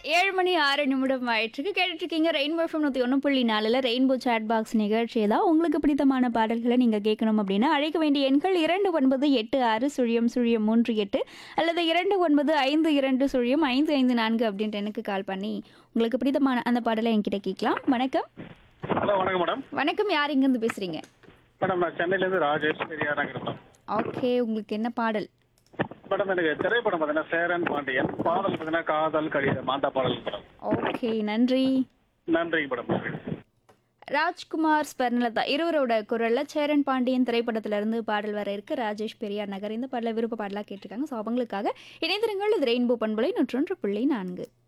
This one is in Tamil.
ஏழு மணி ஆறு நிமிடம் ஆயிட்டுருக்கு கேட்டுட்டு இருக்கீங்க ரெயின்போ எஃப்எம் நூற்றி ஒன்று புள்ளி நாலில் ரெயின்போ சாட் பாக்ஸ் நிகழ்ச்சியை தான் உங்களுக்கு பிடித்தமான பாடல்களை நீங்கள் கேட்கணும் அப்படின்னா அழைக்க வேண்டிய எண்கள் இரண்டு ஒன்பது எட்டு ஆறு சுழியம் சுழியம் மூன்று எட்டு அல்லது இரண்டு ஒன்பது ஐந்து இரண்டு சுழியம் ஐந்து ஐந்து நான்கு அப்படின்ட்டு எனக்கு கால் பண்ணி உங்களுக்கு பிடித்தமான அந்த பாடலை என்கிட்ட கேட்கலாம் வணக்கம் ஹலோ வணக்கம் மேடம் வணக்கம் யார் இங்கேருந்து பேசுகிறீங்க மேடம் நான் சென்னையிலேருந்து ராஜேஷ் பெரியார் நகர் மேடம் ஓகே உங்களுக்கு என்ன பாடல் மேடம் எனக்கு திரைப்படம் பார்த்தீங்கன்னா சேரன் பாண்டியன் பாடல் பார்த்தீங்கன்னா காதல் கடிதம் மாந்தா பாடல் மேடம் ஓகே நன்றி நன்றிங்க மேடம் நன்றி ராஜ்குமார் ஸ்பர்ணலதா இருவரோட குரல்ல சேரன் பாண்டியன் திரைப்படத்துல இருந்து பாடல் வர இருக்கு ராஜேஷ் பெரியார் நகர் இந்த பாடல விருப்ப பாடலா கேட்டிருக்காங்க ஸோ அவங்களுக்காக இணைந்திருங்கள் இது ரெயின்போ பண்பலை நூற்றொன்று புள்ளி நான்கு